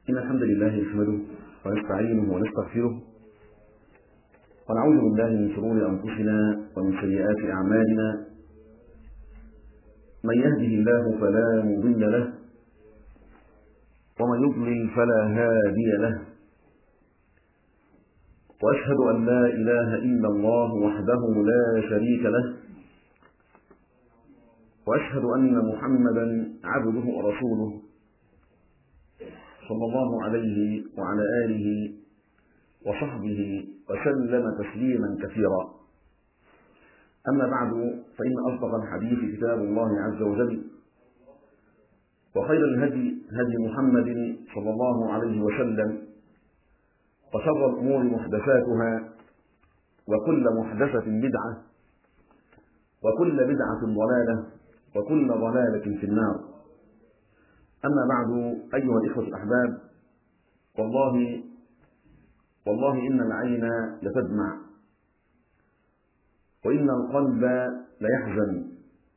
إن الحمد لله نحمده ونستعينه ونستغفره ونعوذ بالله من شرور أنفسنا ومن سيئات أعمالنا من يهده الله فلا مضل له ومن يضلل فلا هادي له وأشهد أن لا إله إلا الله وحده لا شريك له وأشهد أن محمدا عبده ورسوله صلى الله عليه وعلى آله وصحبه وسلم تسليما كثيرا أما بعد فإن أصدق الحديث كتاب الله عز وجل وخير الهدي هدي محمد صلى الله عليه وسلم وشر الأمور محدثاتها وكل محدثة بدعة وكل بدعة ضلالة وكل ضلالة في النار أما بعد أيها الإخوة الأحباب والله والله إن العين لتدمع وإن القلب ليحزن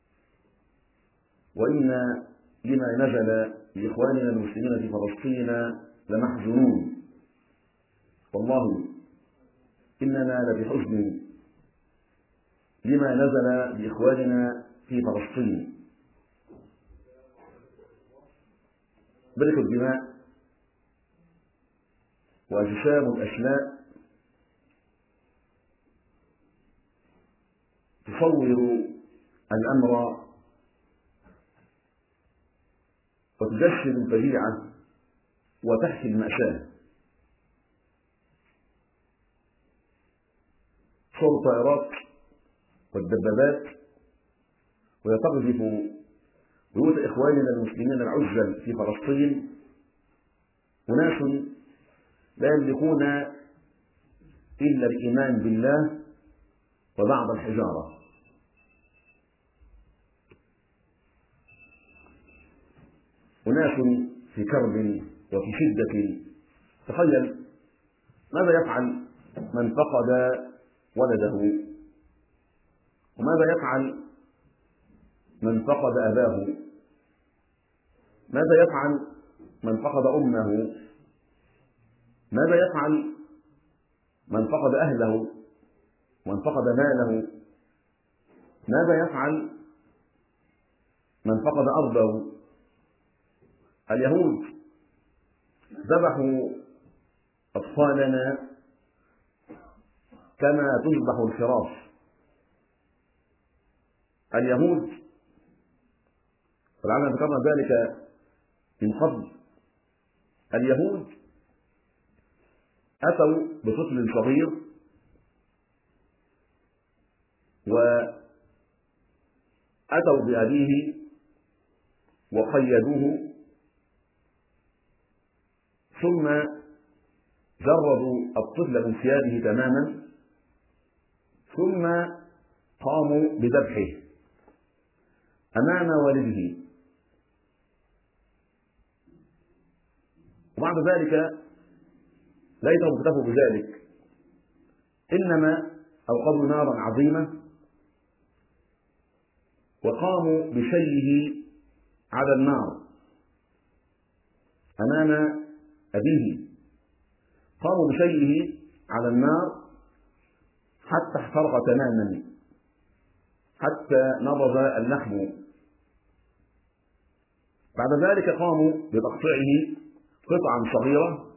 وإن لما نزل لإخواننا المسلمين في فلسطين لمحزونون والله إننا لبحزن لما نزل بإخواننا في فلسطين برك الدماء وأجسام الأشلاء تصور الأمر وتجسد الفجيعة وتحكي المأساة صور الطائرات والدبابات ويتقذف بيوت إخواننا المسلمين العزل في فلسطين أناس لا يملكون إلا الإيمان بالله وبعض الحجارة أناس في كرب وفي شدة تخيل ماذا يفعل من فقد ولده وماذا يفعل من فقد أباه ماذا يفعل من فقد أمه ماذا يفعل من فقد أهله من فقد ماله ماذا يفعل من فقد أرضه اليهود ذبحوا أطفالنا كما تذبح الخراف اليهود ولعلنا ذكرنا ذلك من قبل اليهود أتوا بطفل صغير وأتوا بأبيه وقيدوه ثم جردوا الطفل من ثيابه تماما ثم قاموا بذبحه أمام والده وبعد ذلك ليتهم اكتفوا بذلك إنما أوقدوا نارا عظيمة وقاموا بشيه على النار أمام أبيه قاموا بشيه على النار حتى احترق تماما حتى نضج اللحم بعد ذلك قاموا بتقطيعه قطعا صغيرة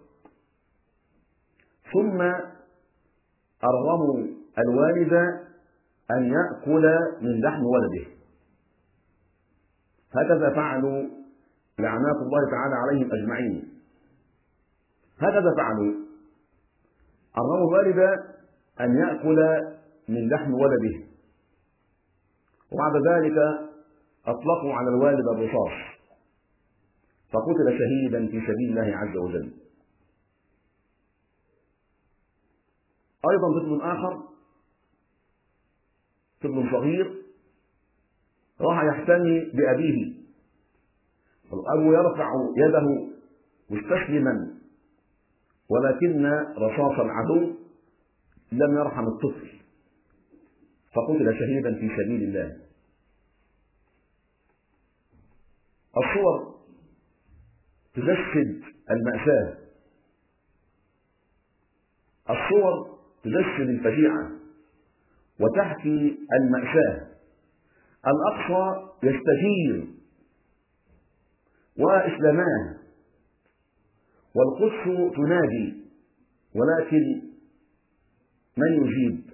ثم أرغموا الوالد أن يأكل من لحم ولده هكذا فعلوا لعنات الله تعالى عليهم أجمعين هكذا فعلوا أرغموا الوالد أن يأكل من لحم ولده وبعد ذلك أطلقوا على الوالد الرصاص فقتل شهيدا في سبيل الله عز وجل أيضا طفل آخر طفل صغير راح يحتمي بأبيه الأب يرفع يده مستسلما ولكن رصاص العدو لم يرحم الطفل فقتل شهيدا في سبيل الله الصور تجسد المأساة الصور تجسد الفجيعة وتحكي المأساة الأقصى يستجير وإسلاماه والقدس تنادي ولكن من يجيب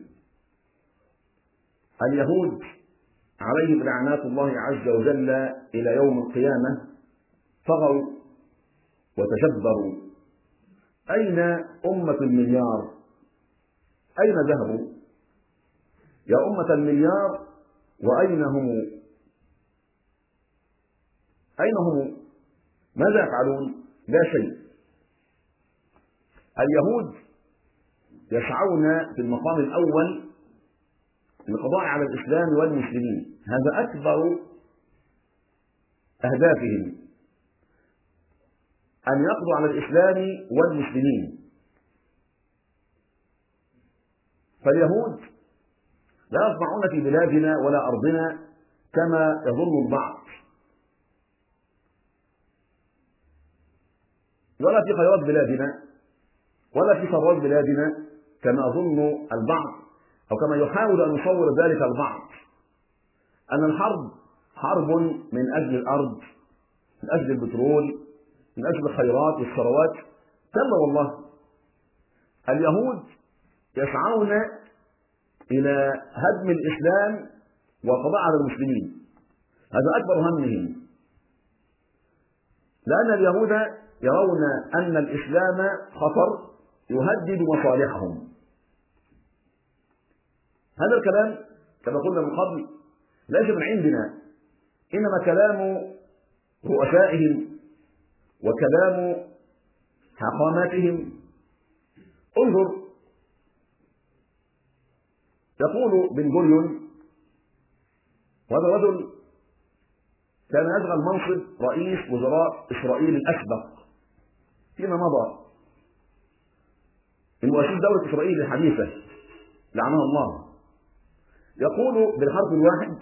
اليهود عليهم لعنات الله عز وجل إلى يوم القيامة طغوا وتجبروا أين أمة المليار أين ذهبوا يا أمة المليار وأين هم أين هم ماذا يفعلون لا شيء اليهود يسعون في المقام الأول للقضاء على الإسلام والمسلمين هذا أكبر أهدافهم أن يقضوا على الإسلام والمسلمين فاليهود لا يصنعون في بلادنا ولا أرضنا كما يظن البعض ولا في خيرات بلادنا ولا في ثروات بلادنا كما يظن البعض أو كما يحاول أن يصور ذلك البعض أن الحرب حرب من أجل الأرض من أجل البترول من أجل الخيرات والثروات كلا والله اليهود يسعون إلى هدم الإسلام والقضاء على المسلمين هذا أكبر همهم لأن اليهود يرون أن الإسلام خطر يهدد مصالحهم هذا الكلام كما قلنا من قبل ليس من عندنا إنما كلام رؤسائهم وكلام حقاماتهم انظر يقول بن جوريون وهذا الرجل كان يشغل منصب رئيس وزراء اسرائيل الاسبق فيما مضى من مؤسسه دوله اسرائيل الحديثه لعنها الله يقول بالحرف الواحد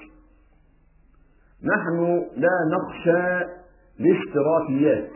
نحن لا نخشى الاشتراكيات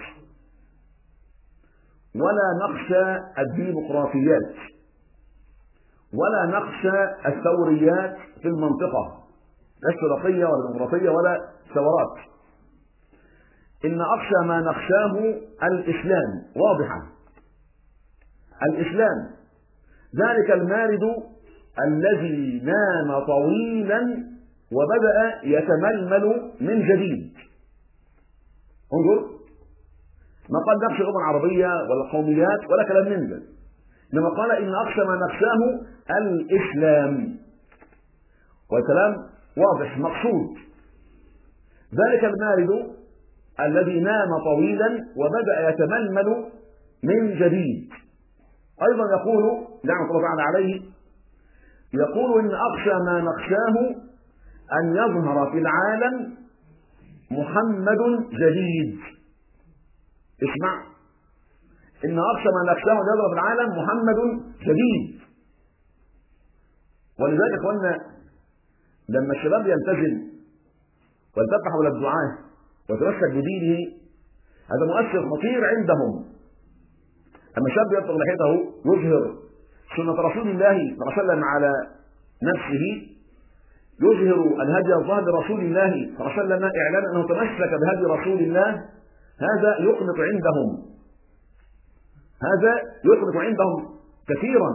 ولا نخشى الديمقراطيات ولا نخشى الثوريات في المنطقة لا اشتراكية ولا ديمقراطية ولا ثورات إن أخشى ما نخشاه الإسلام واضحة الإسلام ذلك المارد الذي نام طويلا وبدأ يتململ من جديد انظر ما قال نخشى الأمم العربية ولا القوميات ولا كلام من ذلك إنما قال إن أخشى ما نخشاه الإسلام والكلام واضح مقصود ذلك المارد الذي نام طويلا وبدأ يتململ من جديد أيضا يقول لعنة الله تعالى عليه يقول إن أخشى ما نخشاه أن يظهر في العالم محمد جديد اسمع إن أخشى ما نخشاه أن يظهر في العالم محمد جديد ولذلك قلنا لما الشباب يلتزم ويلتف حول الدعاة ويتمسك بدينه هذا مؤثر خطير عندهم أما شاب يطلق لحيته يظهر سنة رسول الله صلى الله عليه وسلم على نفسه يظهر الهدي الظاهر لرسول الله صلى الله عليه وسلم إعلانا أنه تمسك بهدي رسول الله هذا يقنط عندهم هذا يقنط عندهم كثيرا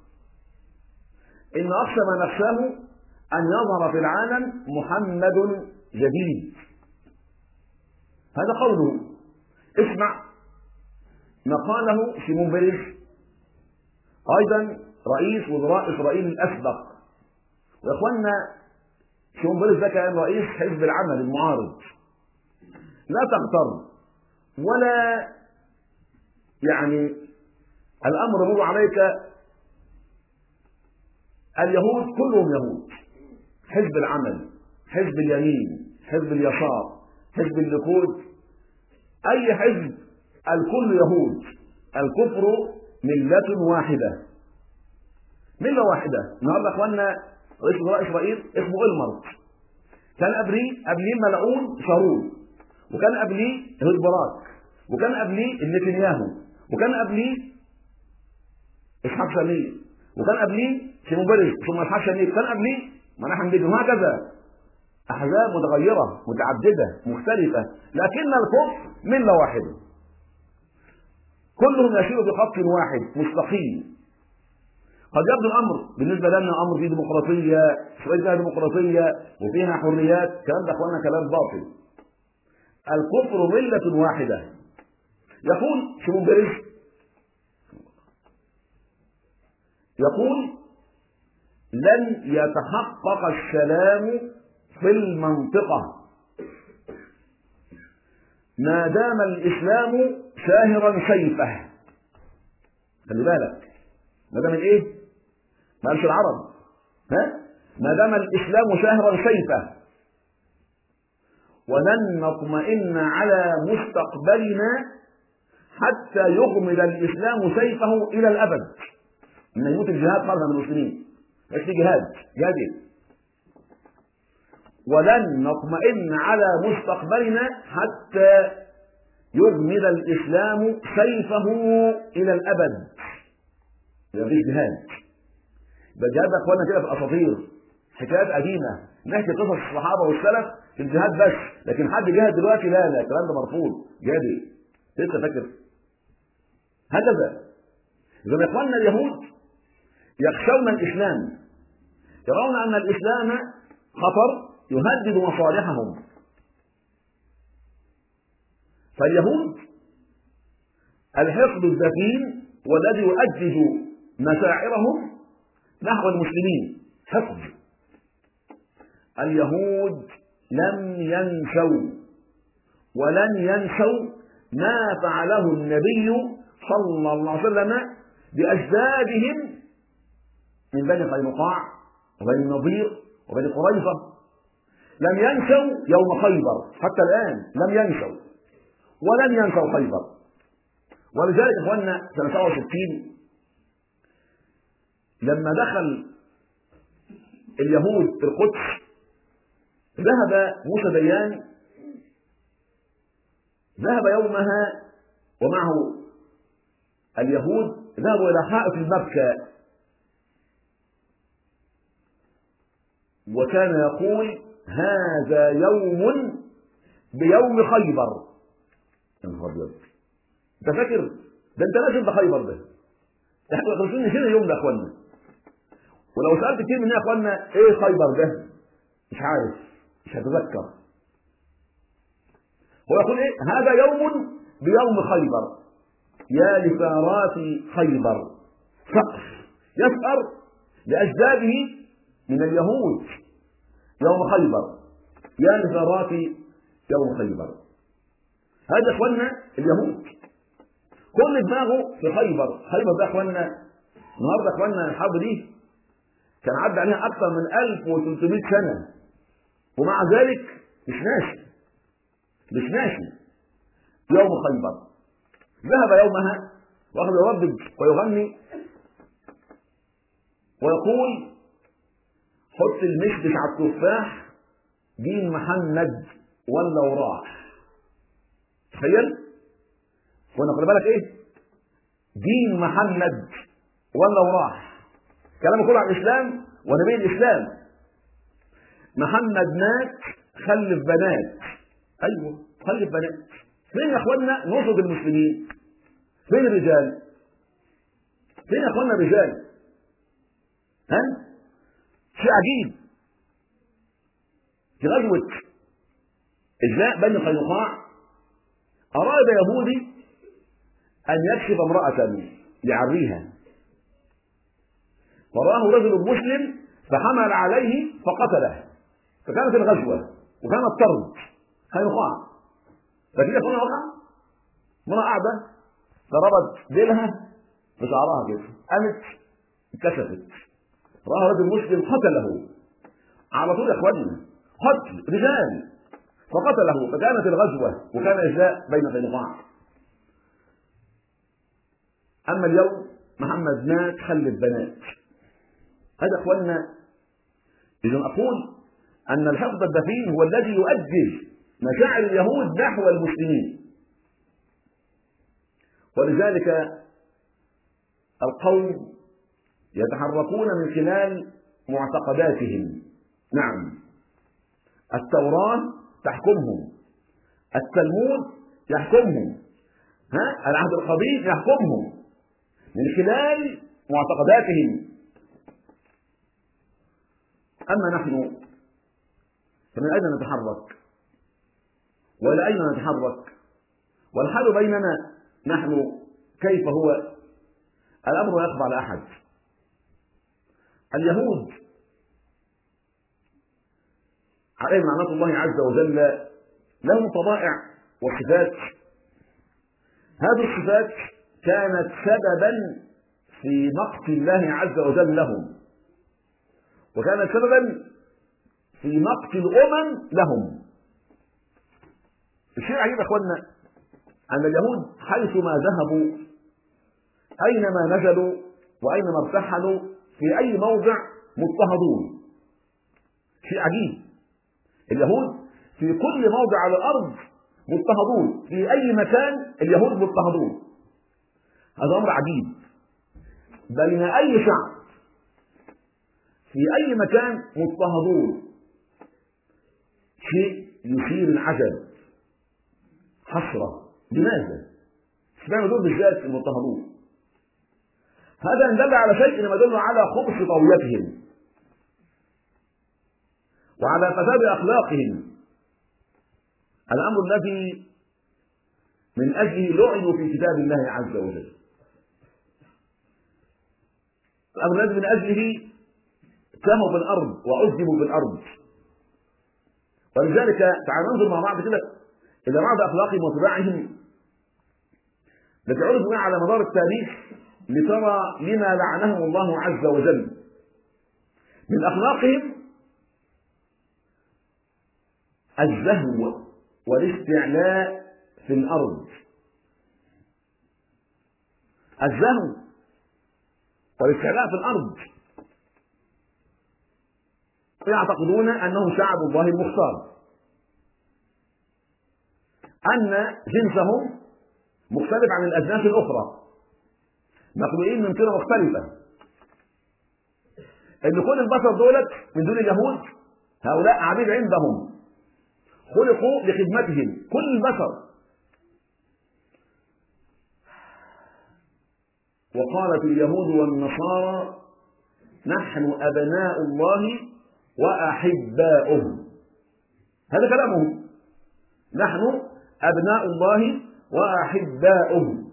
إن أخشى ما نخشاه أن يظهر في العالم محمد جديد هذا قوله اسمع ما قاله سيمون بيريس ايضا رئيس وزراء اسرائيل الاسبق واخواننا شون بولس ده كان رئيس حزب العمل المعارض لا تغتر ولا يعني الامر يمر عليك اليهود كلهم يهود حزب العمل حزب اليمين حزب اليسار حزب الليكود اي حزب الكل يهود الكفر ملة واحدة ملة واحدة النهارده اخواننا رئيس وزراء اسرائيل اسمه المرت كان قبليه قبليه ملعون شارون وكان قبليه هود باراك وكان قبليه نتنياهو وكان قبليه اسحاق شمير وكان قبليه شيمون بيريز ثم اسحاق شمير كان قبليه مناح بيجي وهكذا احزاب متغيره متعدده مختلفه لكن الكفر مله واحده كلهم يسير بخط واحد مستقيم قد يبدو الامر بالنسبه لنا امر فيه ديمقراطيه اسرائيل فيها ديمقراطيه وفيها حريات الكلام ده اخوانا كلام باطل الكفر مله واحده يقول شمون بيريز يقول لن يتحقق السلام في المنطقة ما دام الإسلام شاهرا سيفه خلي بالك ما دام الايه؟ ما قالش العرب ها؟ ما دام الإسلام شاهرا سيفه ولن نطمئن على مستقبلنا حتى يغمد الإسلام سيفه إلى الأبد من يموت الجهاد فرضا من المسلمين مش في جهاد جهاد إيه؟ ولن نطمئن على مستقبلنا حتى يغمد الإسلام سيفه إلى الأبد مفيش جهاد ده الجهاد ده اخوانا كده في اساطير حكايات قديمه نحكي قصص الصحابه والسلف في الجهاد بس لكن حد جاهد دلوقتي لا لا الكلام ده مرفوض جهاد ايه؟ انت فاكر؟ هكذا اذا يا اخواننا اليهود يخشون الاسلام يرون ان الاسلام خطر يهدد مصالحهم فاليهود الحقد الدفين والذي يؤجج مشاعرهم نحو المسلمين حقد اليهود لم ينسوا ولن ينسوا ما فعله النبي صلى الله عليه وسلم بأجدادهم من بني قينقاع وبني النضير وبني قريظة لم ينسوا يوم خيبر حتى الآن لم ينسوا ولن ينسوا خيبر ولذلك اخواننا سنة 67 لما دخل اليهود القدس ذهب موسى ديان ذهب يومها ومعه اليهود ذهبوا إلى حائط المبكى وكان يقول هذا يوم بيوم خيبر يا نهار ابيض انت فاكر ده انت لازم بخيبر ده احنا خلصين هنا اليوم ده يا اخوانا ولو سالت كتير مننا يا اخوانا ايه خيبر ده مش عارف مش هتذكر هو يقول ايه هذا يوم بيوم خيبر يا لفارات خيبر فقر يسأر لأجداده من اليهود يوم خيبر يا لفارات يوم خيبر هذا اخواننا اليهود كل دماغه في خيبر خيبر ده اخواننا النهارده اخواننا الحرب دي كان عدى عليها اكثر من 1300 سنه ومع ذلك مش ناسي مش ناسي يوم خيبر ذهب يومها واخذ يردد ويغني ويقول حط المشبش على التفاح دين محمد ولا وراح تخيل وانا خلي بالك ايه دين محمد ولا وراح كلامه كله عن الاسلام ونبي الاسلام محمد مات خلف بنات ايوه خلف بنات فين يا اخوانا نصب المسلمين فين الرجال فين يا اخوانا الرجال ها شيء عجيب في غزوة إجلاء بني قينقاع أراد يهودي أن يكشف امرأة يعريها فرآه رجل مسلم فحمل عليه فقتله فكانت الغزوة وكان الطرد قينقاع فكده هنا وقع امرأة قاعدة ضربت ديلها بشعرها كده قامت اتكشفت رآها رجل مسلم قتله على طول يا اخواننا قتل رجال فقتله فكانت الغزوة وكان إجلاء بين قينقاع أما اليوم محمد مات خلف بنات هذا اخواننا إذا أقول أن الحقد الدفين هو الذي يؤجج مشاعر اليهود نحو المسلمين ولذلك القوم يتحركون من خلال معتقداتهم نعم التوراة تحكمهم التلمود يحكمهم ها العهد القديم يحكمهم من خلال معتقداتهم أما نحن فمن أين نتحرك وإلى أين نتحرك والحال بيننا نحن كيف هو الأمر لا يخضع لأحد اليهود عليهم لعنة الله عز وجل لهم طبائع وصفات هذه الصفات كانت سببا في مقت الله عز وجل لهم وكانت سببا في مقت الامم لهم الشيء العجيب يا اخوانا ان اليهود حيثما ذهبوا اينما نزلوا واينما ارتحلوا في اي موضع مضطهدون شيء عجيب اليهود في كل موضع على الارض مضطهدون في اي مكان اليهود مضطهدون هذا امر عجيب بين اي شعب في اي مكان مضطهدون شيء يثير العجب حسره لماذا؟ اشمعنى دول بالذات المضطهدون هذا ان دل على شيء انما يدل على خبث طويتهم وعلى فساد اخلاقهم الامر الذي من اجله لعنوا في كتاب الله عز وجل الامر الذي من اجله سهوا بالارض وعذبوا بالارض ولذلك تعالوا ننظر مع بعض كده الى بعض اخلاقهم وطباعهم التي عرفوا بها على مدار التاريخ لترى لما لعنهم الله عز وجل من اخلاقهم الزهو والاستعلاء في الارض الزهو والاستعلاء في الارض يعتقدون انهم شعب الله المختار ان جنسهم مختلف عن الاجناس الاخرى مخلوقين من طيره مختلفه ان كل البشر دولت من دون اليهود هؤلاء عبيد عندهم خلقوا لخدمتهم كل البشر وقالت اليهود والنصارى نحن أبناء الله وأحباؤه هذا كلامهم نحن أبناء الله وأحباؤه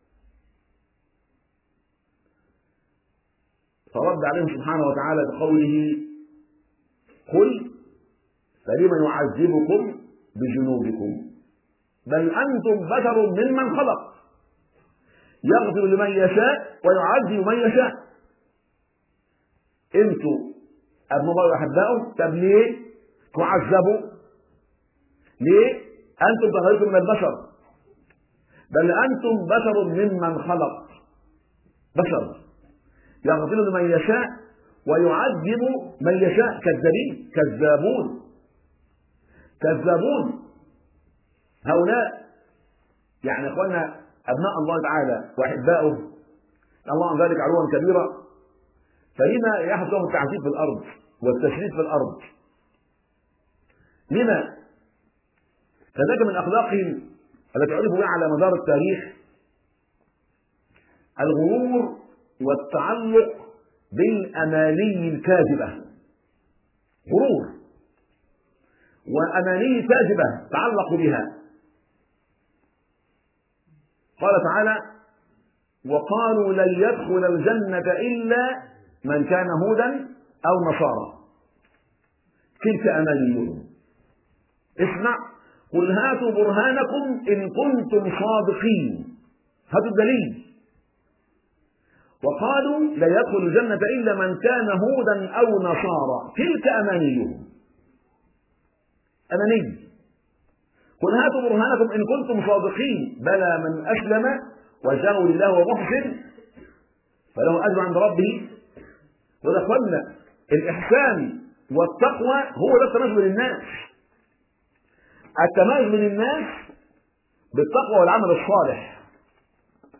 فرد عليهم سبحانه وتعالى بقوله قل فلم يعذبكم بذنوبكم بل أنتم بشر ممن خلق يغفر لمن يشاء ويعذب من يشاء انتوا ابن الله واحبائه طب ليه تعذبوا ليه انتم تغيرتم من البشر بل انتم بشر ممن خلق بشر يغفر لمن يشاء ويعذب من يشاء كذابين كذابون كذابون هؤلاء يعني اخواننا ابناء الله تعالى واحباؤه الله عن ذلك علوا كبيرا فلما يحدث لهم التعذيب في الارض والتشريد في الارض لما كذلك من اخلاقهم التي عرفوا بها على مدار التاريخ الغرور والتعلق بالاماني الكاذبه غرور وأماني كاذبة تعلقوا بها قال تعالى وقالوا لن يدخل الجنة إلا من كان هودا أو نصارى تلك أمانيهم اسمع قل هاتوا برهانكم إن كنتم صادقين هاتوا الدليل وقالوا لا يدخل الجنة إلا من كان هودا أو نصارى تلك أمانيهم أماني قل هاتوا برهانكم إن كنتم صادقين بلى من أسلم وجهه لله ومحسن فله أجر عند ربه وده اخوانا الإحسان والتقوى هو ده التميز بين الناس التميز بين الناس بالتقوى والعمل الصالح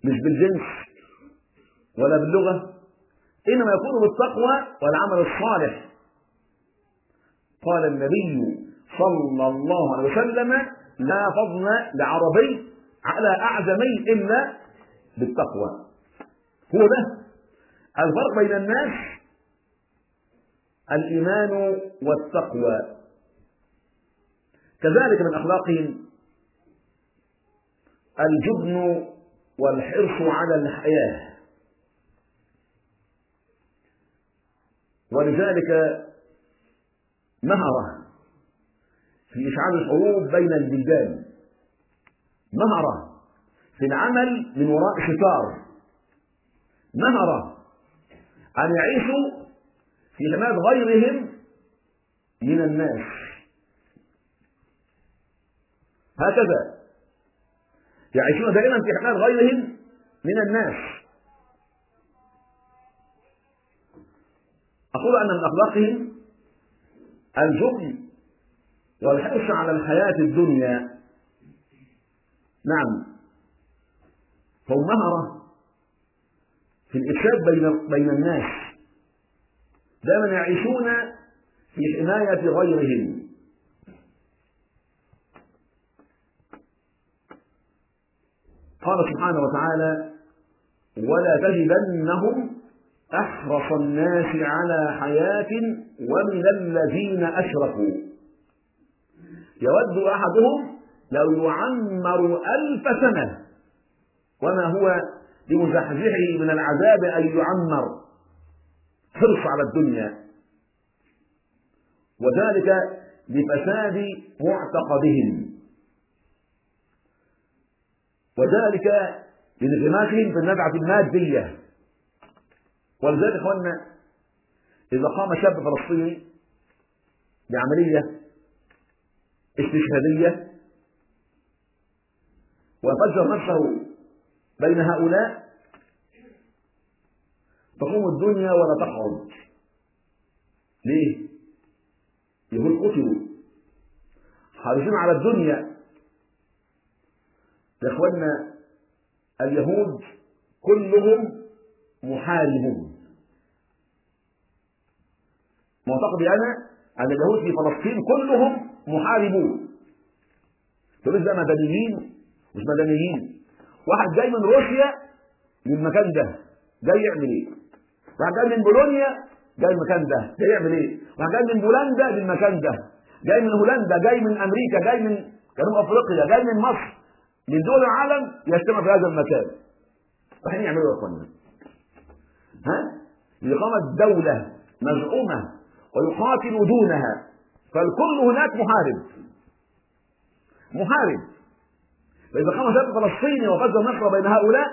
مش بالجنس ولا باللغة إنما يكون بالتقوى والعمل الصالح قال النبي صلى الله عليه وسلم لا فضل لعربي على أعجمي إلا بالتقوى هو ده الفرق بين الناس الإيمان والتقوى كذلك من أخلاقهم الجبن والحرص على الحياة ولذلك مهرة في إشعال الحروب بين البلدان مهرة في العمل من وراء ستار مهرة أن يعيشوا في حماية غيرهم من الناس هكذا يعيشون دائما في حماية غيرهم من الناس أقول أن من أخلاقهم الجبن والحرص على الحياة الدنيا نعم فهم مهرة في الإفساد بين بين الناس دائما يعيشون في حماية غيرهم قال سبحانه وتعالى ولا تجدنهم أحرص الناس على حياة ومن الذين أشركوا يود أحدهم لو يعمر ألف سنة وما هو بمزحزحه من العذاب أن يعمر حرص على الدنيا وذلك لفساد معتقدهم وذلك لانغماسهم في النزعة المادية ولذلك اخوانا إذا قام شاب فلسطيني بعملية استشهادية وفجر نفسه بين هؤلاء تقوم الدنيا ولا تقعد ليه؟ يقول قتلوا حريصين على الدنيا يا اخوانا اليهود كلهم محاربون معتقدي انا ان اليهود في فلسطين كلهم محاربون دول ده مدنيين مش مدنيين واحد جاي من روسيا للمكان ده جاي يعمل ايه؟ واحد جاي من بولونيا جاي المكان ده جاي يعمل ايه؟ واحد جاي من بولندا للمكان ده جاي من هولندا جاي من امريكا جاي من جنوب افريقيا جاي من مصر من دول العالم يجتمع في هذا المكان رايحين يعملوا يا اخوانا ها لإقامة دولة مزعومة ويقاتل دونها فالكل هناك محارب محارب فإذا قام شاب فلسطيني وغزا مصر بين هؤلاء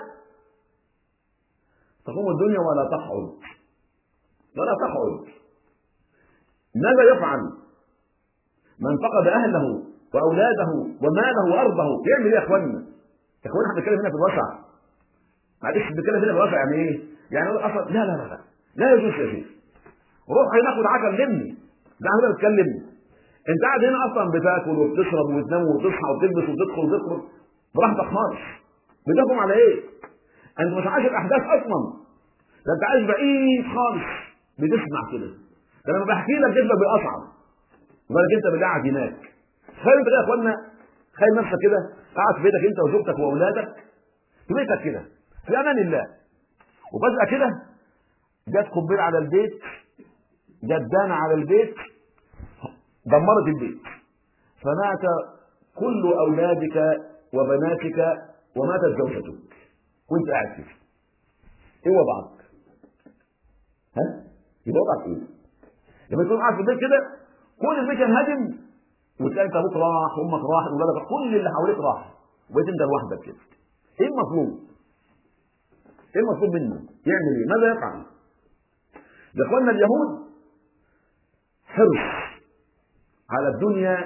تقوم الدنيا ولا تقعد ولا تقعد ماذا يفعل من فقد أهله وأولاده وماله وأرضه يعمل إيه يا إخواننا؟ يا إخواننا إحنا بنتكلم هنا في الوسع معلش بنتكلم هنا في الوسع يعني إيه؟ يعني أصلا لا لا لا لا لا يجوز يا شيخ روح هناخد عجل مني ده هنا بتكلم انت قاعد هنا اصلا بتاكل وبتشرب وتنام وتصحى وتلبس وتدخل وتخرج براحتك خالص بتحكم على ايه؟ انت مش عايش الاحداث اصلا ده انت عايش بعيد خالص بتسمع كده ده لما بحكي لك جسمك بيقطع وبالك انت اللي قاعد هناك تخيل انت كده يا اخوانا تخيل نفسك كده قاعد في بيتك انت وزوجتك واولادك في بيتك كده في امان الله وفجاه كده جت قنبله على البيت جت دانه على البيت دمرت البيت فمات كل اولادك وبناتك وماتت زوجتك وانت قاعد كده ايه وضعك؟ ها؟ يبقى وضعك ايه؟ لما تكون قاعد في البيت كده كل البيت ينهدم وتلاقي انت ابوك راح وامك راحت وولادك كل اللي حواليك راح وبقيت انت لوحدك كده ايه المطلوب؟ ايه المطلوب منه؟ يعمل ايه؟ ماذا يفعل؟ ده اخواننا اليهود حرص على الدنيا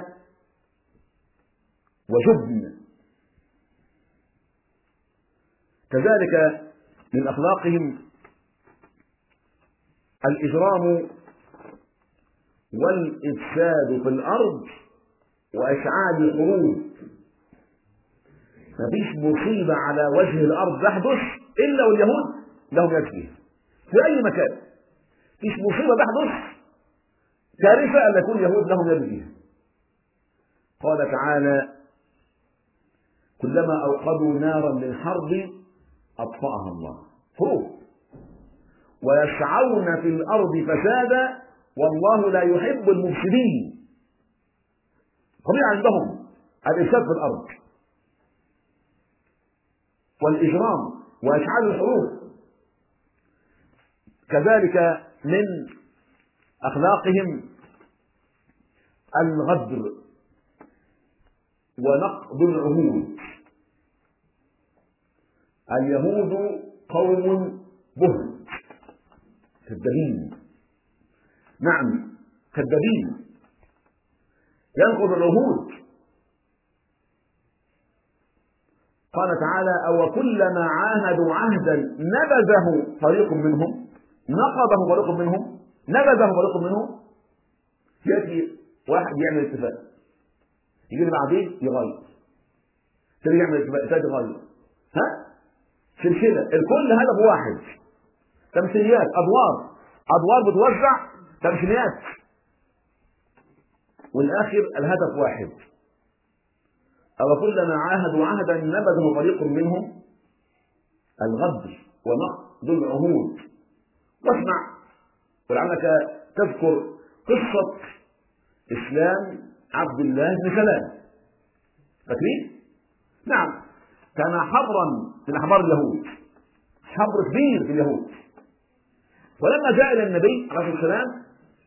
وجبن كذلك من اخلاقهم الاجرام والافساد في الارض واشعال الحروب ما فيش مصيبة على وجه الأرض تحدث إلا واليهود لهم يد فيها في أي مكان فيش مصيبة تحدث كارثة أن يكون اليهود لهم يد فيها قال تعالى كلما أوقدوا نارا للحرب أطفأها الله فروق ويسعون في الأرض فسادا والله لا يحب المفسدين طبيعة عندهم الإفساد في الأرض والإجرام وإشعال الحروب كذلك من أخلاقهم الغدر ونقض العهود اليهود قوم بهت كذابين نعم كذابين ينقض العهود قال تعالى أو كلما عاهدوا عهدا نبذه فريق منهم نقضه فريق منهم نبذه فريق منهم يأتي واحد يعمل اتفاق يجي بعدين يغير تاني يعمل اتفاق تاني يغير ها سلسلة الكل هدف واحد تمثيليات أدوار أدوار بتوزع تمثيليات والآخر الهدف واحد أو كلما عاهدوا عهدا نبذه فريق منهم الغدر ونقض العهود واسمع ولعلك تذكر قصة إسلام عبد الله بن سلام فاكرين؟ نعم كان حبرا من أحبار اليهود حبر كبير في اليهود ولما جاء إلى النبي عليه الصلاة والسلام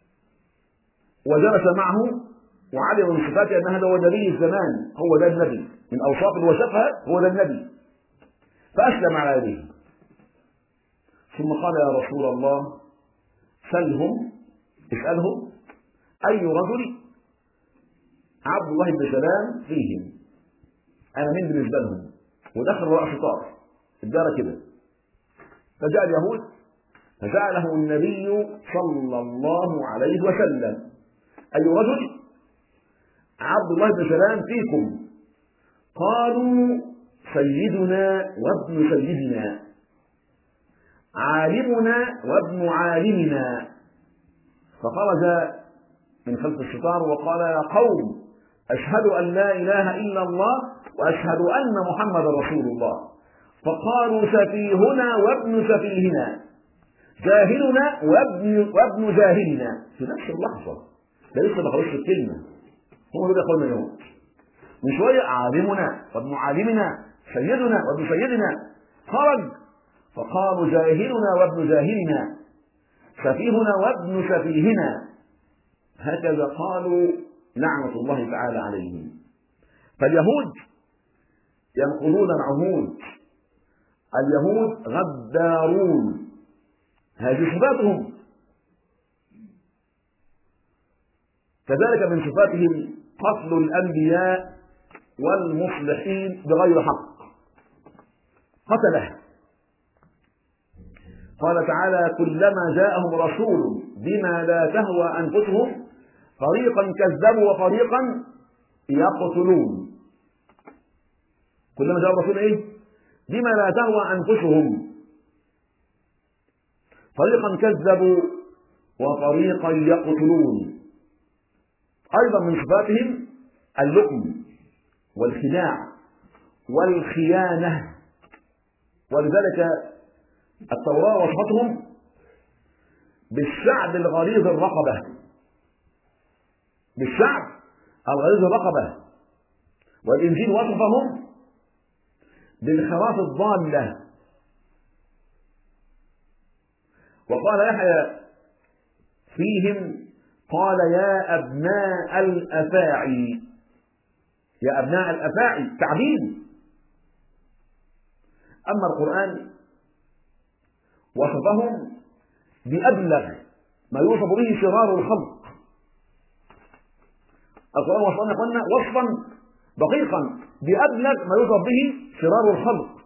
وجلس معه وعلم من صفاته ان هذا هو نبي الزمان هو ده النبي من اوصاف وصفها هو ده النبي فاسلم على يديه ثم قال يا رسول الله سلهم اسالهم اي رجل عبد الله بن سلام فيهم انا مين بالنسبه لهم ودخل وراء شطار الدار كده فجاء اليهود فساله النبي صلى الله عليه وسلم اي رجل عبد الله بن سلام فيكم قالوا سيدنا وابن سيدنا عالمنا وابن عالمنا فخرج من خلف الستار وقال يا قوم أشهد أن لا إله إلا الله وأشهد أن محمد رسول الله فقالوا سفيهنا وابن سفيهنا جاهلنا وابن وابن جاهلنا في نفس اللحظة ده لسه ما خلصش الكلمة هم دول يقولون اليهود من شوية عالمنا وابن عالمنا سيدنا وابن سيدنا خرج فقالوا جاهلنا وابن جاهلنا سفيهنا وابن سفيهنا هكذا قالوا لعنة الله تعالى عليهم فاليهود ينقضون العهود اليهود غدارون هذه صفاتهم كذلك من صفاتهم قتل الأنبياء والمصلحين بغير حق قتله قال تعالى كلما جاءهم رسول بما لا تهوى أنفسهم فريقا كذبوا وفريقا يقتلون كلما جاء رسول ايه بما لا تهوى أنفسهم فريقا كذبوا وفريقا يقتلون أيضا من صفاتهم اللؤم والخداع والخيانة ولذلك التوراة وصفتهم بالشعب الغليظ الرقبة بالشعب الغليظ الرقبة والإنجيل وصفهم بالخراف الضالة وقال يحيى فيهم قال يا أبناء الأفاعي يا أبناء الأفاعي تعبيد أما القرآن وصفهم بأبلغ ما يوصف به شرار الخلق القرآن وصفنا قلنا وصفا دقيقا بأبلغ ما يوصف به شرار الخلق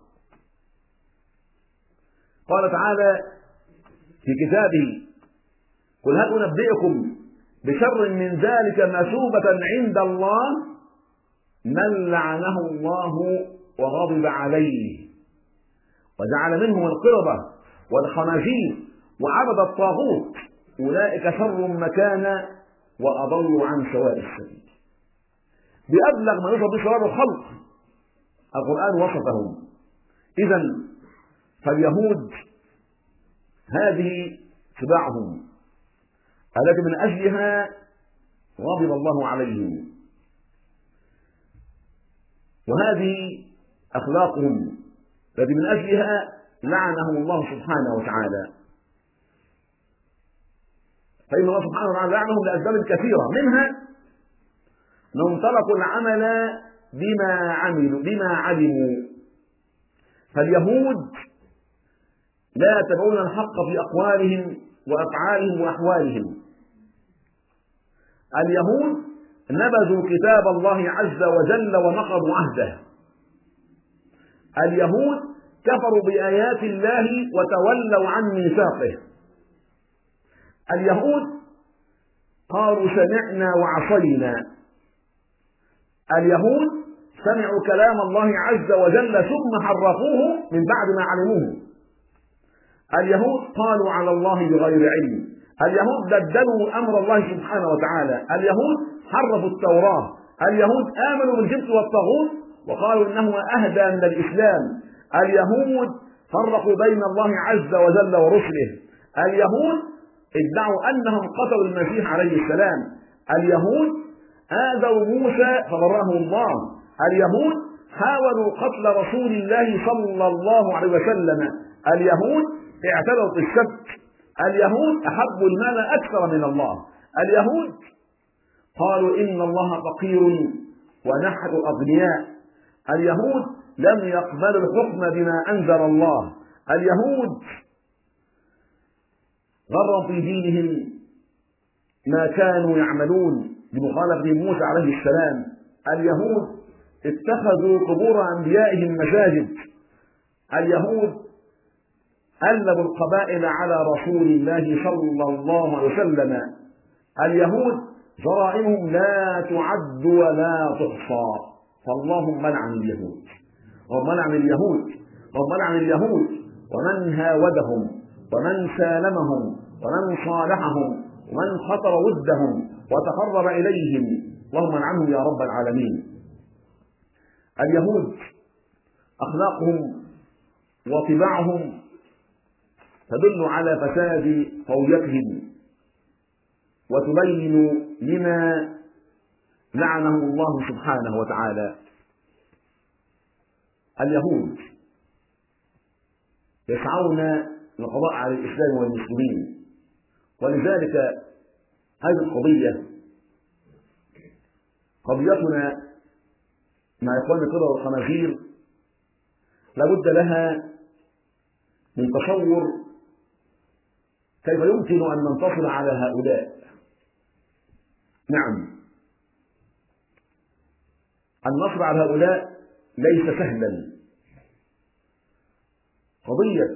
قال تعالى في كتابه قل هل أنبئكم بشر من ذلك مثوبة عند الله من لعنه الله وغضب عليه وجعل منهم القردة والخنازير وعبد الطاغوت أولئك شر مكانا وأضلوا عن سواء السبيل بأبلغ ما يوصف به شرار الخلق القرآن وصفهم إذا فاليهود هذه تباعهم التي من أجلها غضب الله عليهم وهذه أخلاقهم التي من أجلها لعنهم الله سبحانه وتعالى فإن الله سبحانه وتعالى لعنهم لأسباب كثيرة منها أنهم تركوا العمل بما عملوا بما علموا فاليهود لا يتبعون الحق في أقوالهم وأفعالهم وأحوالهم اليهود نبذوا كتاب الله عز وجل ونقضوا عهده اليهود كفروا بآيات الله وتولوا عن ميثاقه اليهود قالوا سمعنا وعصينا اليهود سمعوا كلام الله عز وجل ثم حرفوه من بعد ما علموه اليهود قالوا على الله بغير علم اليهود بدلوا امر الله سبحانه وتعالى اليهود حرفوا التوراه اليهود امنوا بالجبت والطاغوت وقالوا انه اهدى من الاسلام اليهود فرقوا بين الله عز وجل ورسله اليهود ادعوا انهم قتلوا المسيح عليه السلام اليهود اذوا موسى فبرأه الله اليهود حاولوا قتل رسول الله صلى الله عليه وسلم اليهود اعتدوا في السبت اليهود احبوا المال اكثر من الله اليهود قالوا ان الله فقير ونحن اغنياء اليهود لم يقبلوا الحكم بما انزل الله اليهود غروا في دينهم ما كانوا يعملون بمخالفه موسى عليه السلام اليهود اتخذوا قبور انبيائهم مساجد اليهود ألبوا القبائل على رسول الله صلى الله عليه وسلم اليهود جرائمهم لا تعد ولا تحصى فاللهم لعن اليهود اللهم لعن اليهود اللهم لعن اليهود ومن هاودهم ومن سالمهم ومن صالحهم ومن خطر ودهم وتقرب إليهم اللهم لعنهم يا رب العالمين اليهود أخلاقهم وطباعهم تدل على فساد قويتهم وتبين لما لعنه الله سبحانه وتعالى اليهود يسعون للقضاء على الاسلام والمسلمين ولذلك هذه القضيه قضيتنا مع اخوان القرى والخنازير لابد لها من تصور كيف يمكن ان ننتصر على هؤلاء نعم النصر على هؤلاء ليس سهلا قضيه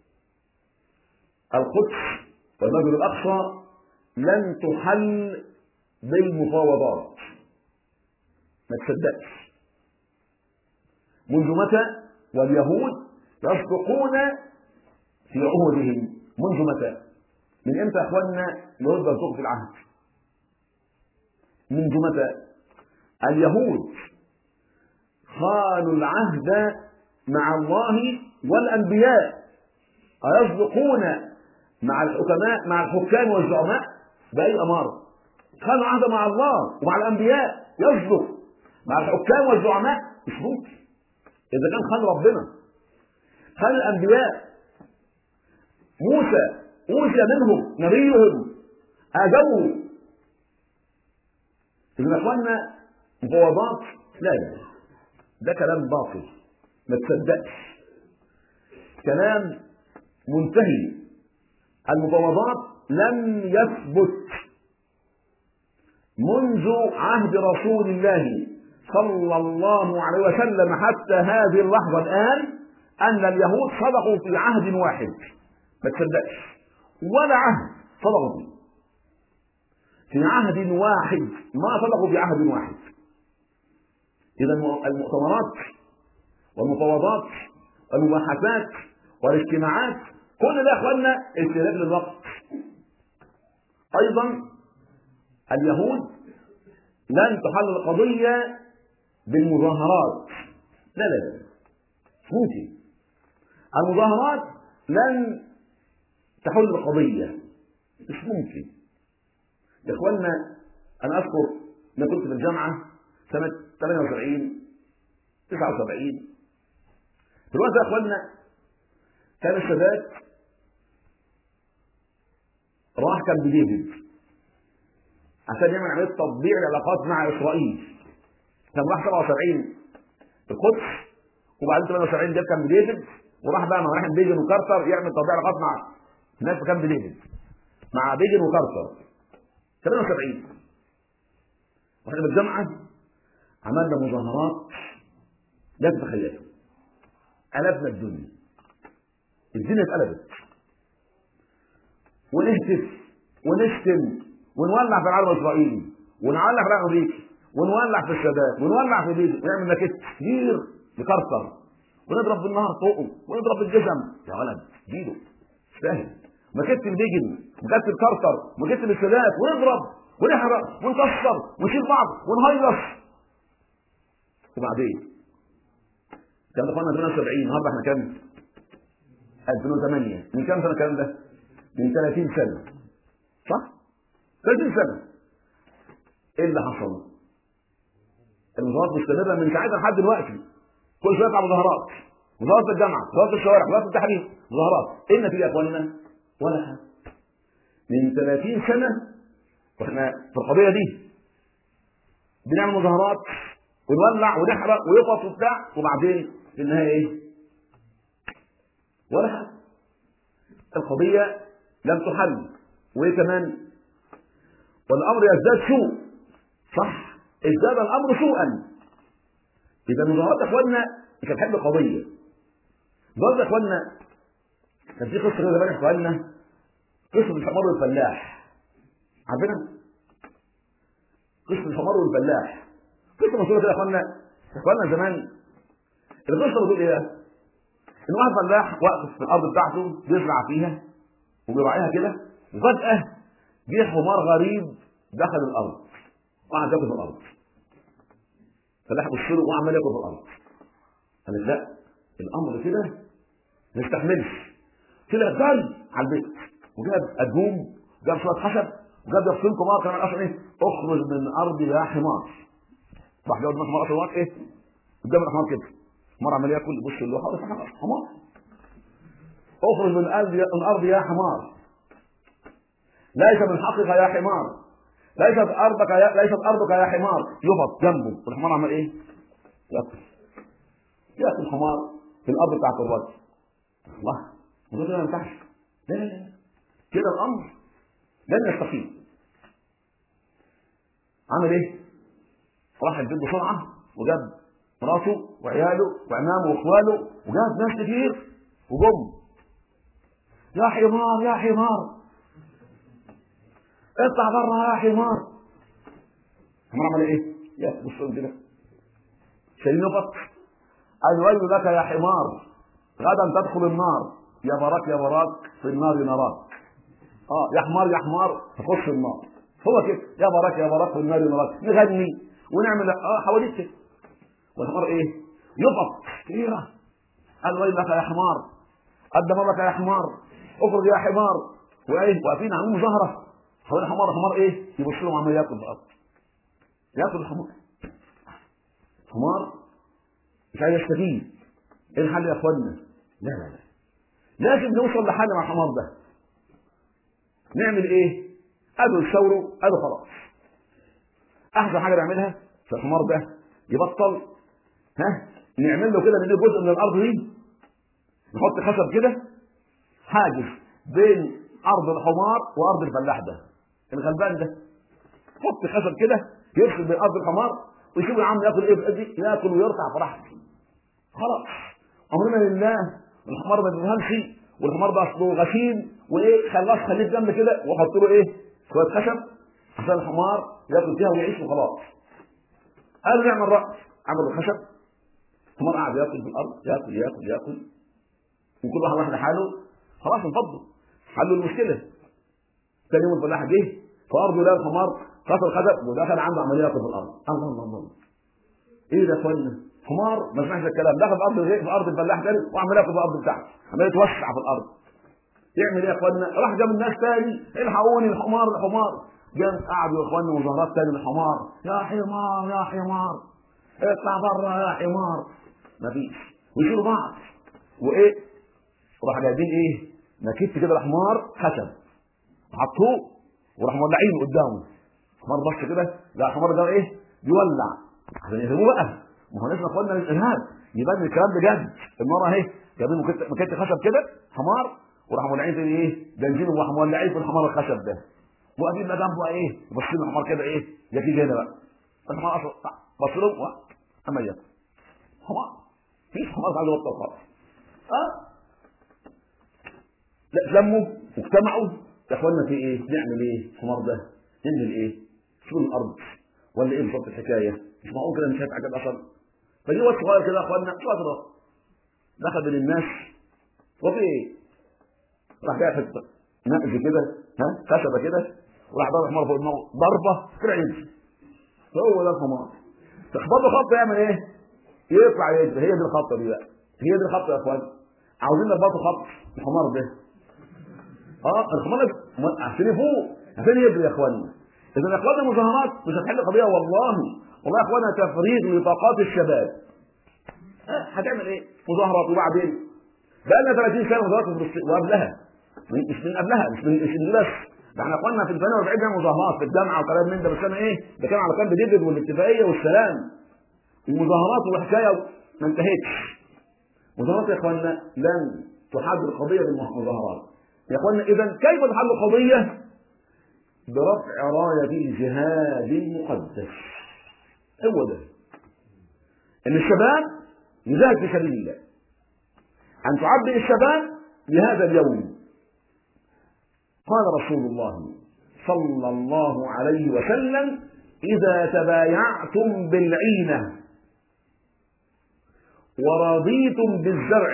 القدس والمسجد الاقصى لن تحل بالمفاوضات ما تصدقش منذ متى واليهود يصدقون في عهودهم منذ متى؟ من امتى يا اخواننا اليهود بيصدقوا في العهد؟ منذ متى؟ اليهود خانوا العهد مع الله والانبياء أيصدقون مع الحكماء مع الحكام والزعماء بأي أمارة؟ خانوا العهد مع الله ومع الأنبياء يصدق مع الحكام والزعماء مش ممكن إذا كان خان ربنا خان الأنبياء موسى أوذي منهم نبيهم آدموا إذا إخواننا مفاوضات لا لا ده كلام باطل ما تصدقش كلام منتهي المفاوضات لم يثبت منذ عهد رسول الله صلى الله عليه وسلم حتى هذه اللحظة الآن أن اليهود صدقوا في عهد واحد ما تصدقش ولا عهد صدقوا فيه في عهد واحد ما صدقوا في عهد واحد إذا المؤتمرات والمفاوضات والمباحثات والاجتماعات كل ده يا اخوانا استهلاك للوقت ايضا اليهود لن تحل القضيه بالمظاهرات لا لا لا ممكن المظاهرات لن تحل القضيه مش ممكن يا اخوانا انا اذكر ما كنت في الجامعه سنه 78 79 في الوقت ده يا اخوانا كان السادات راح كان بديفيد عشان يعمل عمليه تطبيع العلاقات مع اسرائيل كان راح 77 القدس وبعدين 78 جاب كان بديفيد وراح بقى مع راح بيجن وكارتر يعمل تطبيع علاقات مع ناس في كامب ديفيد مع بيجن وكارتر 78 واحنا في الجامعه عملنا مظاهرات لا تتخيلوا قلبنا الدنيا الدنيا اتقلبت ونهتف ونشتم ونولع في العالم الاسرائيلي ونولع في العالم الامريكي ونولع في السادات ونولع في بيته ونعمل نكت كتير لكركر ونضرب بالنهر فوقه ونضرب بالجزم يا ولد جيله سهل مكت البيجن مكت الكركر مكت السادات ونضرب ونحرق ونكسر ونشيل بعض ونهيص وبعدين كان اخوانا 78 النهارده احنا كام؟ 2008 من كام سنه الكلام ده؟ من 30 سنه صح؟ 30 سنه ايه اللي حصل؟ المظاهرات مستمره من ساعتها لحد دلوقتي كل شويه يطلع مظاهرات مظاهرات في الجامعه مظاهرات في الشوارع مظاهرات في التحرير مظاهرات ايه النتيجه يا اخواننا؟ ولا حاجه من 30 سنه واحنا في القضيه دي بنعمل مظاهرات ونولع ونحرق ويقف وبتاع وبعدين في النهايه ايه؟ ولا حاجه القضيه لم تحل وايه كمان؟ والامر يزداد سوء صح ازداد الامر سوءا اذا المظاهرات يا اخوانا مش هتحل القضيه برضه يا اخوانا كان في قصه كده زمان يا اخوانا قصه الحمار والفلاح عارفينها؟ قصه الحمار والفلاح قصه مشهوره كده يا اخوانا يا اخوانا زمان القصه بتقول ايه؟ ان واحد فلاح واقف في الارض بتاعته بيزرع فيها وبيراعيها كده وفجاه جه حمار غريب دخل الارض وقعد ياكل في الارض فلاح بص له وعمال ياكل في الارض قال لك لا الامر كده ما يستحملش طلع جري على البيت وجاب ادوم جاب شويه خشب وجاب يفصل كبار كمان اصلا ايه اخرج من ارضي يا حمار راح جاب حمار اصلا واقف ايه قدام الحمار كده الحمار عمال ياكل يبص له حمار حمار اخرج من ارضي من ارضي يا حمار ليس من حقك يا حمار ليست ارضك يا ليست ارضك يا حمار يهبط جنبه والحمار عمال ايه؟ ياكل ياكل الحمار في الارض بتاعت الرجل الله الموضوع ده ما ينفعش لا لا لا كده الامر لن يستقيم عمل ايه؟ راح البيت بسرعه وجاب مراته وعياله وعمامه واخواله وجاب ناس كتير وجم يا حمار يا حمار اطلع بره يا حمار الحمار عمل ايه؟ يا بصوا كده شايلين نفط الويل لك يا حمار غدا تدخل النار يا براك يا براك في النار نراك اه يا حمار يا حمار تخش النار هو كده يا براك يا براك في النار نراك نغني ونعمل اه حواليك كده والحمار ايه؟ يضغط كثيرة الويل لك يا حمار قدم لك يا حمار اخرج يا حمار وايه واقفين عاملين مظاهره حوالين الحمار الحمار ايه؟ يبص لهم عمال ياكل في الارض ياكل الحمار الحمار مش عايز يستفيد ايه الحل يا اخوانا؟ لا لا لا لازم نوصل لحل مع الحمار ده نعمل ايه؟ قالوا يشاوروا قالوا خلاص احسن حاجه نعملها في الحمار ده يبطل ها نعمل له كده نديله جزء من الارض دي نحط خشب كده حاجز بين ارض الحمار وارض الفلاح ده الغلبان ده حط خشب كده يفصل بين ارض الحمار ويشوف يا عم ياكل ايه في دي ياكل ويرفع براحته خلاص امرنا لله الحمار ما بيفهمش والحمار ده اصله غشيم وايه خلاص خليه جنب كده وحط له ايه شويه خشب عشان الحمار ياكل فيها ويعيش وخلاص قالوا نعمل رأس عملوا الخشب حمار قاعد ياكل في الارض ياكل ياكل ياكل وكل واحد راح لحاله خلاص انفضوا حلوا المشكله ثاني يوم الفلاح جه في ارضه لقى الحمار كسر خدق ودخل عنده عمليه ياكل في الارض الله الله الله ايه ده يا اخوانا حمار ما سمعش الكلام دخل في ارض الغير في ارض الفلاح تاني وعمال ياكل في الارض بتاعته عمال يتوسع في الارض يعمل ايه يا اخوانا راح جاب الناس تاني الحقوني الحمار الحمار جاب قعدوا يا اخوانا مظاهرات تاني للحمار يا حمار يا حمار اطلع بره يا حمار مفيش ويشيلوا بعض وايه وراح جايبين ايه نكت كده الحمار خشب حطوه وراح مولعينه قدامه حمار بص كده لا الحمار ده ايه بيولع عشان يهربوه بقى ما هو لازم اخوانا الارهاب يبان الكلام بجد النار اهي جايبين مكت خشب كده حمار وراح مولعين في ايه بنزين وراح مولعين في الحمار الخشب ده واقفين بقى جنبه ايه باصين الحمار كده ايه يجي هنا بقى الحمار اصلا بص له اما ياكل حمار فيش حمار عايز يبطل خالص اه لا لموا واجتمعوا يا اخوانا في ايه؟ نعمل ايه؟ الحمار ده ننزل ايه؟ شو الارض ولا ايه بالظبط الحكايه؟ مش معقول كده مش هيتعجب اصلا فجي واد صغير كده يا اخوانا شاطره دخل بين الناس وفي ايه؟ راح جاي حته نقز كده ها خشبه كده وراح ضرب الحمار فوق دماغه ضربه طلع يمشي هو ده الحمار تخبطه خبطه يعمل ايه؟ يطلع يجري هي دي الخبطه دي بقى هي دي الخبطه يا اخوان عاوزين نربطه خبط الحمار ده اه الحمار عشان يفوق عشان يجري يا اخوانا اذا يا اخوانا مظاهرات مش هتحل القضيه والله والله يا اخوانا تفريغ لطاقات الشباب آه هتعمل ايه؟ مظاهرات وبعدين بقى لنا 30 سنه مظاهرات في فلسطين وقبلها مش من قبلها مش من مش من بس ده احنا اخواننا في 48 ده مظاهرات في الجامعه وكلام من ده بس انا ايه؟ بتكلم على كلام جديد والاتفاقيه والسلام المظاهرات وحكايه ما انتهتش مظاهرات يا اخواننا لن تحل القضيه بالمظاهرات يا اخواننا اذا كيف تحل القضيه؟ برفع رايه الجهاد المقدس هو ده ان الشباب يجاهد في سبيل الله ان تعبئ الشباب لهذا اليوم قال رسول الله صلى الله عليه وسلم اذا تبايعتم بالعينه ورضيتم بالزرع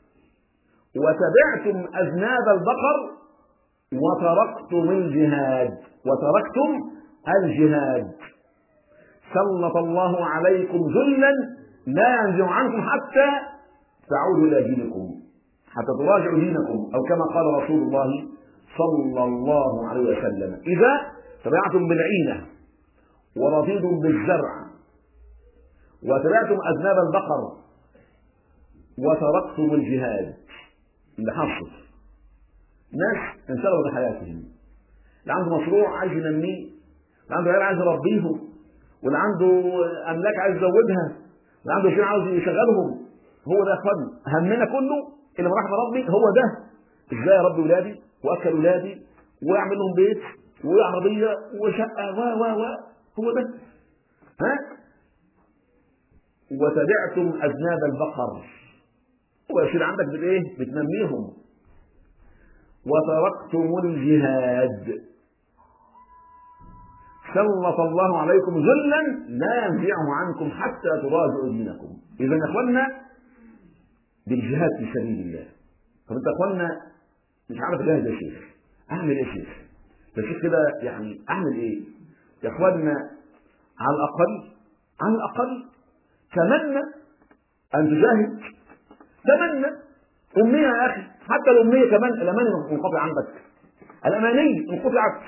وتبعتم أذناب البقر وتركتم الجهاد وتركتم الجهاد سلط الله عليكم ذلا لا ينزع عنكم حتى تعودوا إلى دينكم حتى تراجعوا دينكم أو كما قال رسول الله صلى الله عليه وسلم إذا تبعتم بالعينة ورضيتم بالزرع وتبعتم أذناب البقر وتركتم الجهاد اللي حصل ناس انسلوا بحياتهم اللي عنده مشروع عايز ينميه اللي عنده عيال عايز يربيهم واللي عنده املاك عايز يزودها واللي عنده شيء عاوز يشغلهم هو ده فن همنا كله اللي رحم ربي هو ده ازاي اربي ولادي واكل ولادي واعمل لهم بيت وعربيه وشقه و و و هو ده ها وتبعتم اذناب البقر هو يصير عندك بالايه؟ بتنميهم وتركتم الجهاد سلط الله عليكم ذلا لا ينزعه عنكم حتى تراجعوا دينكم اذا يا اخوانا بالجهاد في سبيل الله طب انت يا اخوانا مش عارف اجاهد يا شيخ اعمل ايه يا شيخ؟ يا شيخ كده يعني اعمل ايه؟ يا اخوانا على الاقل على الاقل تمنى ان تجاهد تمنى أمنية يا أخي حتى الأمنية كمان الأماني منقطع عندك الأماني انقطعت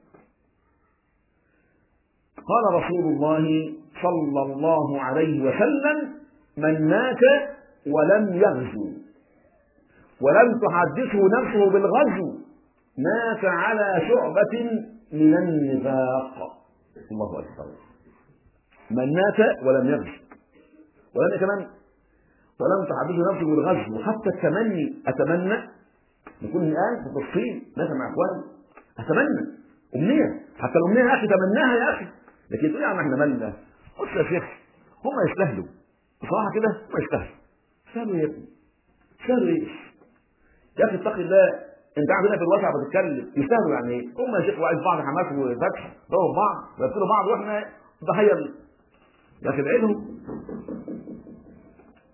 قال رسول الله صلى الله عليه وسلم من مات ولم يغزو ولم تحدثه نفسه بالغزو مات على شعبة من النفاق الله أكبر من مات ولم يغزو ولم كمان ولم تحدثه نفسه بالغزو حتى التمني اتمنى نكون الان في تفصيل مثلا مع اخواني اتمنى امنيه حتى الامنيه يا اخي تمناها يا اخي لكن تقول يا عم احنا مالنا بص يا شيخ هم يستاهلوا بصراحه كده هم يستاهلوا يستاهلوا يا ابني يستاهلوا ايه؟ يا اخي اتقي الله انت قاعد هنا في الواسع بتتكلم يستاهلوا يعني ايه؟ هم يا شيخ وعايز بعض حماس وفتح ضربوا بعض ويقتلوا بعض واحنا ضحيه يا اخي ادعي لهم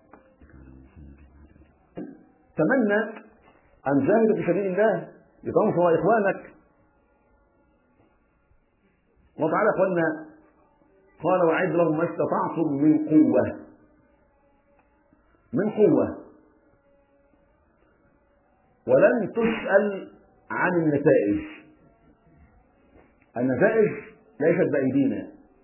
تمنى ان تجاهد في سبيل الله لتنصر اخوانك الله تعالى اخواننا قال وعد لهم ما استطعتم من قوه من قوه ولن تسال عن النتائج النتائج ليست بايدينا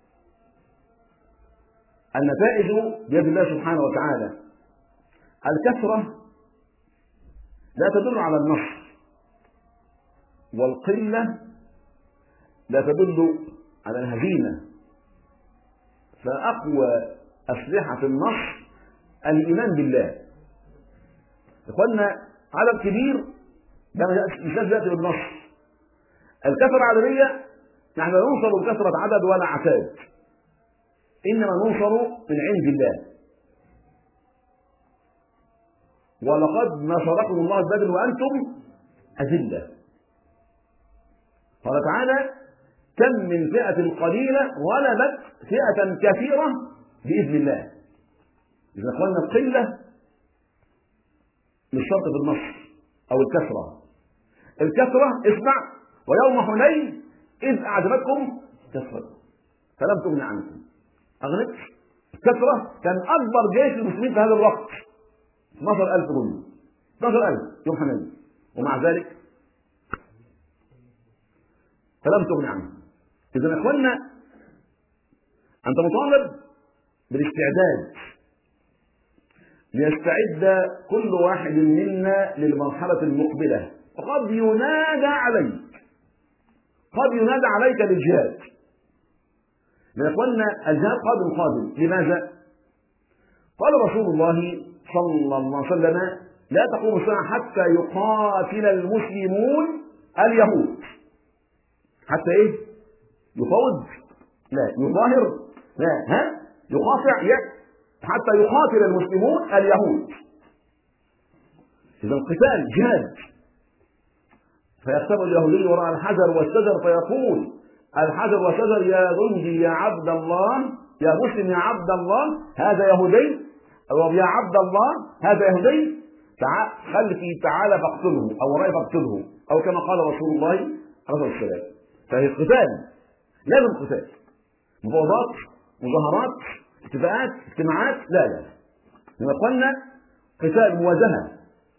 النتائج بيد الله سبحانه وتعالى الكثره لا تدل على النصر والقله لا تدل على الهزيمه فاقوى اسلحه النصر الايمان بالله اخوانا عدد كبير ده مش لازم ياتي بالنصر الكثره العدديه نحن لا ننصر بكثره عدد ولا عتاد انما ننصر من عند الله ولقد نصركم الله بدر وانتم اذله قال تعالى كم من فئه قليله غلبت فئه كثيره باذن الله اذا اخوانا القله مش شرط في النصر او الكثره الكثره اسمع ويوم حنين اذ اعجبتكم كثرتكم فلم تغن عنكم اغنت الكثره كان اكبر جيش المسلمين في هذا الوقت 12000 جندي 12000 يوم حنين ومع ذلك فلم تغن عنهم اذا يا اخوانا انت مطالب بالاستعداد ليستعد كل واحد منا للمرحلة المقبلة وقد ينادى عليك قد ينادى عليك للجهاد يا اخوانا الجهاد قادم قادم لماذا؟ قال رسول الله صلى الله عليه وسلم لا تقوم الساعة حتى يقاتل المسلمون اليهود حتى ايه؟ يفوض لا يظاهر لا ها يقاطع حتى يقاتل المسلمون اليهود إذا القتال جهاد فيختبر اليهودي وراء الحجر والشجر فيقول الحجر والشجر يا جندي يا عبد الله يا مسلم يا عبد الله هذا يهودي أو يا عبد الله هذا يهودي تعال خل في تعالى فاقتله أو رأي فاقتله أو كما قال رسول الله عليه الصلاة والسلام فهي قتال لازم قتال مفاوضات مظاهرات اتفاقات اجتماعات لا لا لما قلنا قتال مواجهة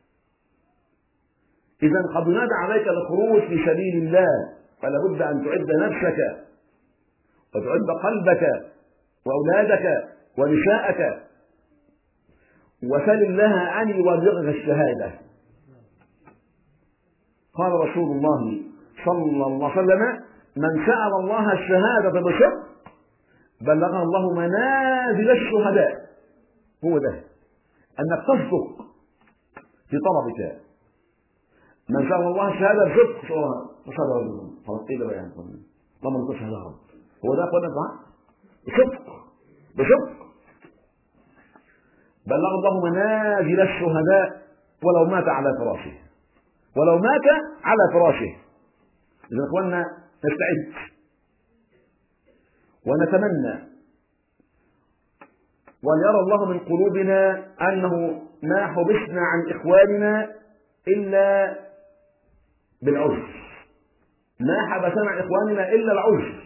إذا قد ينادى عليك الخروج في سبيل الله فلا بد أن تعد نفسك وتعد قلبك وأولادك ونساءك وسل الله أن يبلغك الشهادة قال رسول الله صلى الله عليه وسلم من سأل الله الشهادة بصدق بلغنا الله منازل الشهداء هو ده انك تصدق في طلبك من سأل الله الشهاده بصدق وصدق ربهم خلاص ايه ده بقى يعني اللهم انت شهاده رب هو ده قلنا الدعاء بصدق بصدق بلغ الله منازل الشهداء ولو مات على فراشه ولو مات على فراشه اذا اخواننا نستعد ونتمنى وأن يرى الله من قلوبنا أنه ما حبسنا عن إخواننا إلا بالعذر ما حبسنا عن إخواننا إلا العذر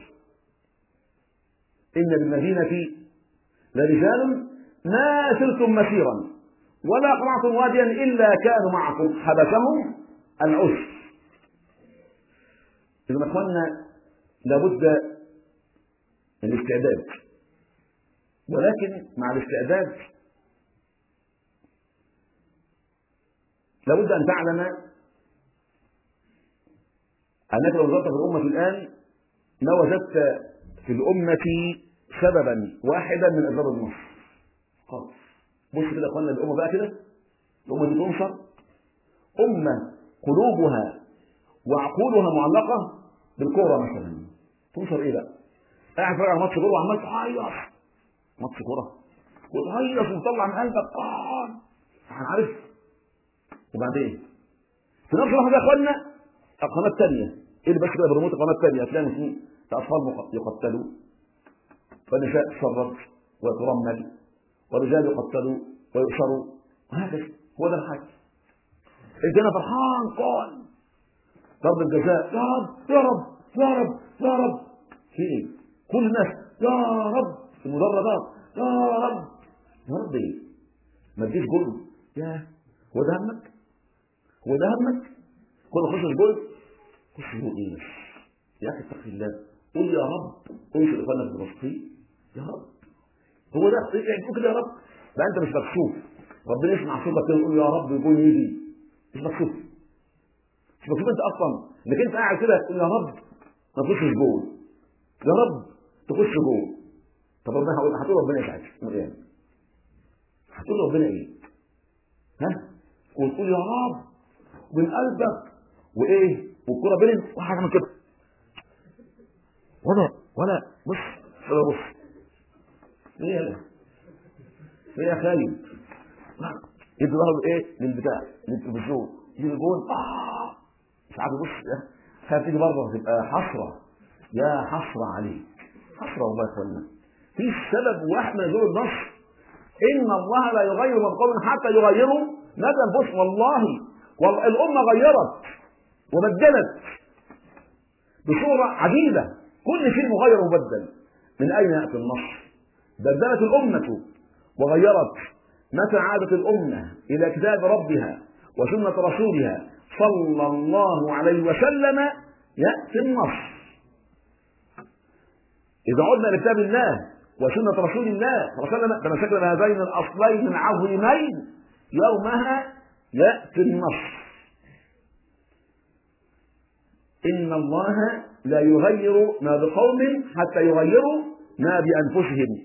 إن بالمدينة لرجال ما سرتم مسيرا ولا قطعتم واديا إلا كانوا معكم حبسهم العذر إذا إخواننا لابد الاستعداد ولكن مع الاستعداد لابد ان تعلم انك لو نظرت في الامه الان ما وجدت في الامه سببا واحدا من اسباب النصر خالص بص كده يا اخوانا الامه بقى كده الامه دي تنصر امه قلوبها وعقولها معلقه بالكوره مثلا تنصر ايه بقى قاعد فاهم على ماتش كوره وعمال تعيط ماتش كوره وتهيص وتطلع من قلبك اه انا عارف وبعدين في نفس اللحظه يا اخوانا القناه الثانيه ايه اللي بس كده بريموت القناه الثانيه هتلاقي مسلمين اطفال يقتلوا ونساء تشرد ويترمل ورجال يقتلوا ويؤسروا وهكذا هو ده الحاج الجنة فرحان قال ضرب الجزاء يا رب يا رب يا رب يا رب في ايه؟ كل الناس يا رب في المدرجات يا رب يا رب ايه؟ ما تجيش جول يا هو ده همك؟ هو ده همك؟ كل خش جول خش جول ايه؟ يا اخي اتق الله قول يا رب انشر اخوانك بالرصيد يا رب هو ده يعني تقول كده يا رب ده انت مش مكسوف ربنا يسمع صوتك كده يقول يا رب يقول يجي مش مكسوف مش مكسوف انت اصلا انك انت قاعد كده تقول يا رب ما تخشش جوه يا رب تخش جوه طب ربنا هقول هتقول ربنا يساعدك يعني هتقول ربنا ايه؟ ها؟ وتقول يا رب من قلبك وايه؟ والكوره بينهم وحاجه من كده ولا ولا بص ولا بص ايه يا ايه يا خالد يدي ظهره ايه للبتاع للتلفزيون يجي الجون اه مش عارف بص خايف تيجي برضه تبقى حسره يا حسره عليك حسره والله يا اخوانا في سبب واحد من دول النص ان الله لا يغير من قوم حتى يغيروا ما بانفسهم والله والله الامه غيرت وبدلت بصوره عجيبه كل شيء مغير ومبدل من اين ياتي النص بدلت الامه وغيرت متى عادت الامه الى كتاب ربها وسنه رسولها صلى الله عليه وسلم ياتي النص اذا عدنا لكتاب الله وسنه رسول الله صلى الله عليه وسلم تمسكنا بهذين الاصلين العظيمين يومها ياتي النص ان الله لا يغير ما بقوم حتى يغيروا ما بانفسهم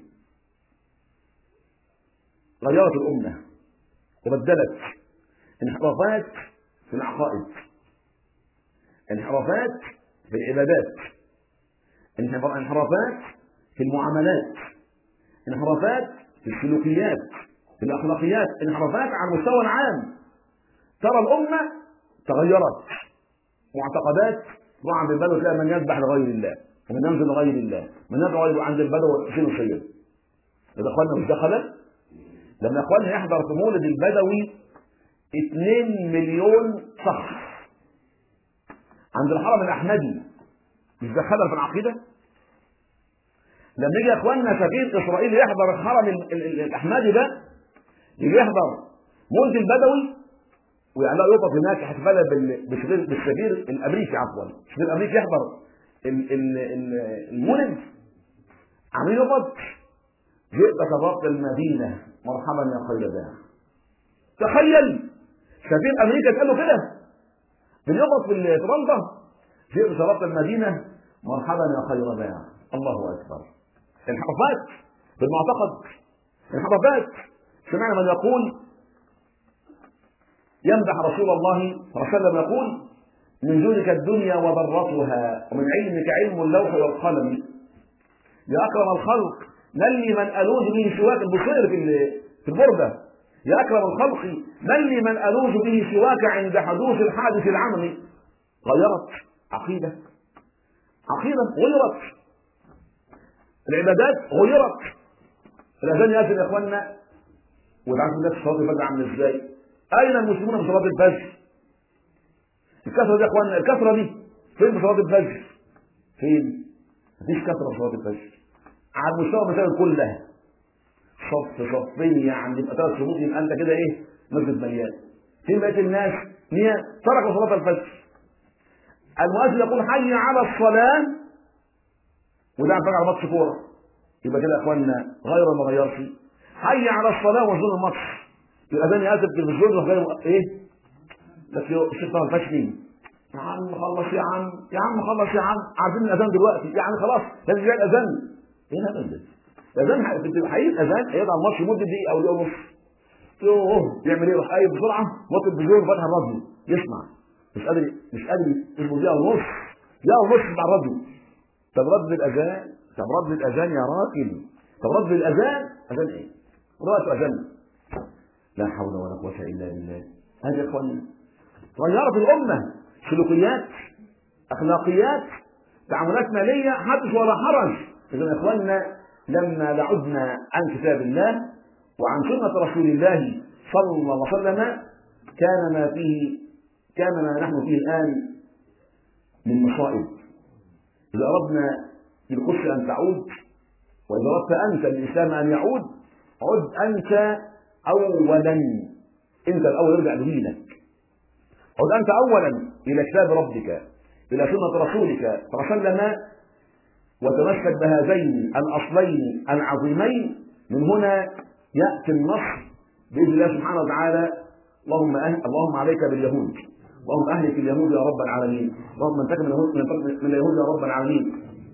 غيرت الامه وبدلت انحرافات في العقائد انحرافات في العبادات انحرافات في المعاملات انحرافات في السلوكيات في الاخلاقيات انحرافات على المستوى العام ترى الامه تغيرت معتقدات طبعا عند البدو تلاقي من يذبح لغير الله ومن ينزل لغير الله من يدعو غير عند البدو شيء وشيء اذا اخواننا مش دخل لما اخواننا يحضر في مولد البدوي 2 مليون شخص عند الحرم الاحمدي مش ده خلل في العقيده لما يجي يا اخواننا سفير اسرائيل يحضر الحرم الاحمدي ده يجي يحضر مولد البدوي ويعني يقف هناك احتفالا بالسفير الامريكي عفوا السفير الامريكي يحضر المولد عاملين يقف جئت كباب المدينه مرحبا يا خير داع تخيل سفير امريكا قال له كده بنقف في فرنسا جئت شربت المدينه مرحبا يا خير داع الله اكبر انحرافات في المعتقد انحرافات سمعنا من يقول يمدح رسول الله صلى الله عليه وسلم يقول من جودك الدنيا وضرتها ومن علمك علم اللوح والقلم يا اكرم الخلق من لي من الوذ به سواك البصير في في البرده يا اكرم الخلق من لي من الوذ به سواك عند حدوث الحادث العملي غيرت عقيده عقيده غيرت العبادات غيرت الاذان ياذن يا اخوانا وتعرفوا الناس صلاه الفجر عامله ازاي اين المسلمون في صلاه الفجر الكثره دي يا اخوانا الكثره دي فين في صلاه الفجر فين مفيش كثره في صلاه الفجر على مستوى المساجد كلها صف صفين يعني يبقى ثلاث شهور يبقى انت كده ايه مسجد مليان فين بقيه الناس نية تركوا صلاه الفجر المؤذن يقول حي على الصلاه وده عم على ماتش كوره يبقى كده يا اخوانا غير ما غيرش حي على الصلاه وزول الماتش الاذان يأذن التلفزيون وغير ايه لك يو الشيخ ما فيهاش مين يا عم خلص يا عم يا عم خلص يا عم عايزين الاذان دلوقتي يعني خلاص لازم يجي الاذان ايه الهبل ده؟ الاذان حقيقي الاذان هيقعد على الماتش مده دقيقه او دقيقه ونص يوه يعمل ايه يروح قايم بسرعه وطي التلفزيون وفتح الراديو يسمع مش قادر مش قادر يصبر دقيقه ونص دقيقه ونص مع الراديو طب رد الاذان طب رد الاذان يا راجل طب رد الاذان اذان ايه؟ رد اذان لا حول ولا قوه الا بالله هذا يا اخواني غيرت الامه سلوكيات اخلاقيات تعاملات ماليه حدث ولا حرج اذا يا اخواننا لما بعدنا عن كتاب الله وعن سنه رسول الله صلى الله عليه وسلم كان ما فيه كان ما نحن فيه الآن من مصائب إذا أردنا للقدس أن تعود وإذا أردت أنت للإسلام أن يعود عد أنت أولا أنت الأول ارجع لدينك عد أنت أولا إلى كتاب ربك إلى سنة رسولك صلى الله عليه وسلم وتمسك بهذين الأصلين العظيمين من هنا يأتي النصر بإذن الله سبحانه وتعالى اللهم أهل اللهم عليك باليهود اللهم أهلك اليهود يا رب العالمين اللهم انتقم من اليهود يا رب العالمين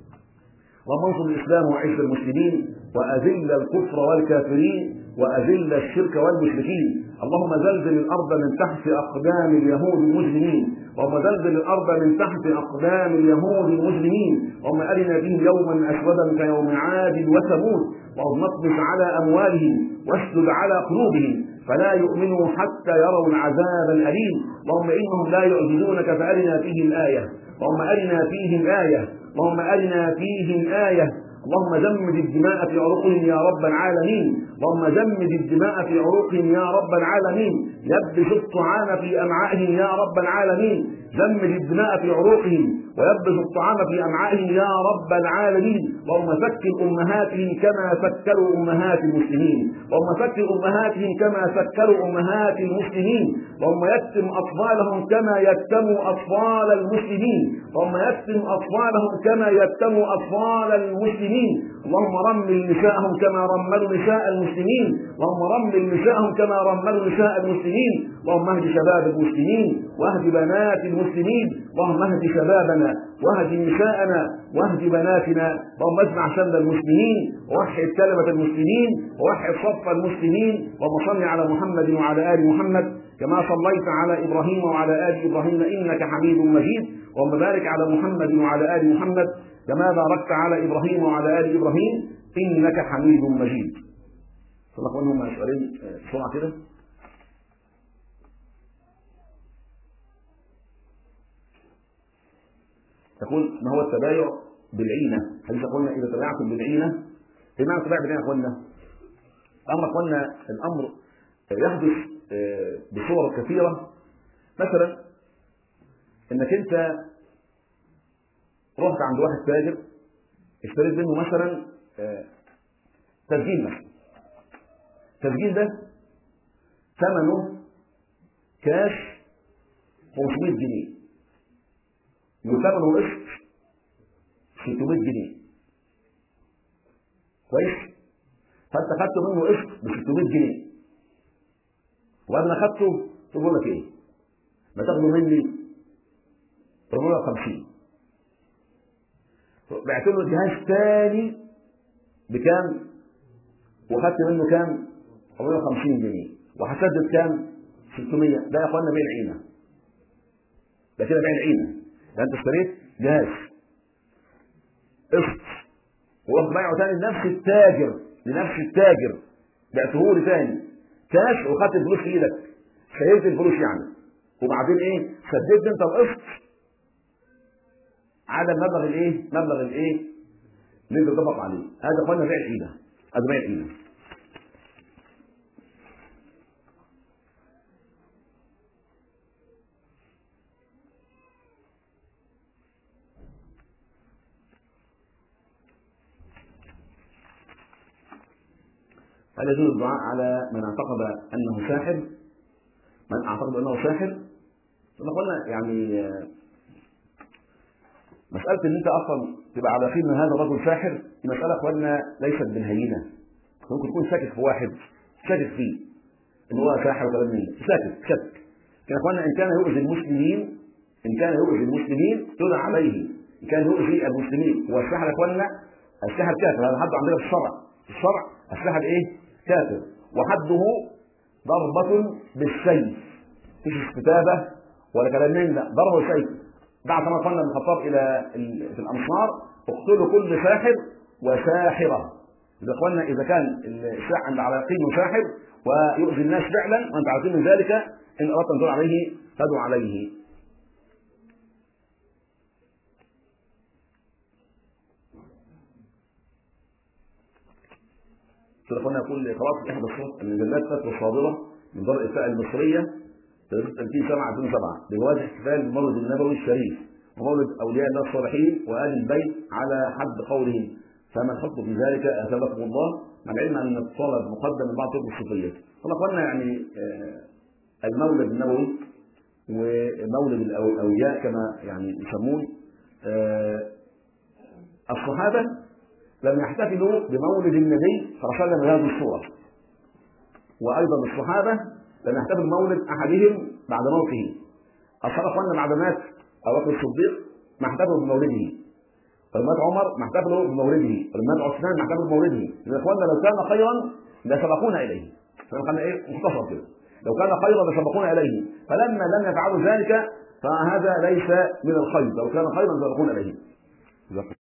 اللهم انصر الإسلام وعز المسلمين وأذل الكفر والكافرين وأذل الشرك والمشركين اللهم زلزل الأرض من تحت أقدام اليهود المجرمين اللهم زلزل الأرض من تحت أقدام اليهود المجرمين اللهم أرنا بهم يوما أسودا كيوم عاد وثمود اللهم اطمس على أموالهم واسجد على قلوبهم فلا يؤمنوا حتى يروا العذاب الأليم اللهم إنهم لا يعجزونك فأرنا فيهم آية اللهم أرنا فيهم آية اللهم أرنا فيهم آية اللهم جمد الدماء في عروقهم يا رب العالمين اللهم جمد الدماء في عروقهم يا رب العالمين يبس الطعام في امعائهم يا رب العالمين جمد الدماء في عروقهم ويبس الطعام في امعائهم يا رب العالمين اللهم فكر امهاتهم كما فكروا امهات المسلمين اللهم فكر امهاتهم كما فكروا امهات المسلمين اللهم يتم اطفالهم كما يتموا اطفال المسلمين اللهم يتم اطفالهم كما يتموا اطفال المسلمين اللهم رمل نساءهم كما رملوا نساء المسلمين اللهم رمل نساءهم كما رملوا نساء المسلمين اللهم اهد شباب المسلمين واهد بنات المسلمين اللهم اهد شبابنا واهد نساءنا واهد بناتنا اللهم اجمع شمل المسلمين ووحد كلمة المسلمين ووحد صف المسلمين اللهم صل على محمد وعلى آل محمد كما صليت على إبراهيم وعلى آل إبراهيم إنك حميد مجيد اللهم بارك على محمد وعلى آل محمد كما باركت على إبراهيم وعلى آل إبراهيم إنك حميد مجيد صلى الله عليه وسلم سؤالين بسرعة كده تقول ما هو التبايع بالعينة حديث قلنا إذا تبايعتم بالعينة إيه معنى التبايع بالعينة قلنا الأمر قلنا الأمر يحدث بصور كثيرة مثلا انك انت رحت عند واحد تاجر اشتريت منه مثلا تسجيل مثلا التسجيل ده ثمنه كاش 500 جنيه وثمنه قسط 600 جنيه كويس فانت خدت منه قسط ب 600 جنيه وقبل ما خدته تقول لك ايه؟ ما تاخده مني 450 بعت له جهاز تاني بكام؟ وخدت منه كام؟ 450 جنيه وهسدد كام؟ 600 ده يا اخوانا بيع العينه ده كده بيع العينه ده انت اشتريت جهاز قسط ورحت بايعه تاني لنفس التاجر لنفس التاجر بعته لي تاني كاش وخدت الفلوس في ايدك شيلت الفلوس يعني وبعدين ايه سددت انت القسط على المبلغ الايه مبلغ الايه اللي انت اتفق عليه هذا قلنا بيع العينه هذا بيع العينه هل يجوز الدعاء على من اعتقد انه ساحر؟ من اعتقد انه ساحر؟ كما قلنا يعني مسألة إن أنت أصلا تبقى على يقين إن هذا الرجل ساحر مسألة إخواننا ليست بالهينة ممكن تكون شاكك في واحد شاكك فيه إن هو ساحر وكلام من شاكك شك كان إخواننا إن كان يؤذي المسلمين إن كان يؤذي المسلمين يدعى عليه إن كان يؤذي المسلمين والسحر يا إخواننا السحر كافر هذا حد عندنا في الشرع في الشرع السحر إيه؟ كافر وحده ضربة بالسيف مفيش استتابة ولا كلام من ده ضربة بالسيف بعد ما صلى ابن الخطاب الى في الامصار اقتلوا كل ساحر وساحره اذا اخواننا اذا كان الساحر اللي على يقين ساحر ويؤذي الناس فعلا وانت عارفين من ذلك ان اردت ان تدعو عليه تدعو عليه اخواننا يقول قرات احدى الصوت المجلات فتوى صادره من دار الافتاء المصريه 30 7 2007 بجواز احتفال بالمولد النبوي الشريف ومولد اولياء الله الصالحين وال البيت على حد قولهم فما الحكم في ذلك اثابكم الله مع العلم ان الطلب مقدم من بعض طرق الصوفيه والله اخوانا يعني آه، المولد النبوي ومولد الاولياء كما يعني يسمون آه، الصحابه لم يحتفلوا بمولد النبي صلى الله عليه وسلم بهذه الصوره وايضا الصحابه لم يحتفل بمولد احدهم بعد موته الصحابه اخواننا بعد مات ابو بكر الصديق ما احتفلوا بمولده ولما مات عمر ما احتفلوا بمولده ولما مات عثمان ما احتفلوا بمولده يا اخواننا لو كان خيرا لسبقونا اليه فكان ايه مختصر كده لو كان خيرا لسبقونا اليه فلما لم يفعلوا ذلك فهذا ليس من الخير لو كان خيرا سبقونا اليه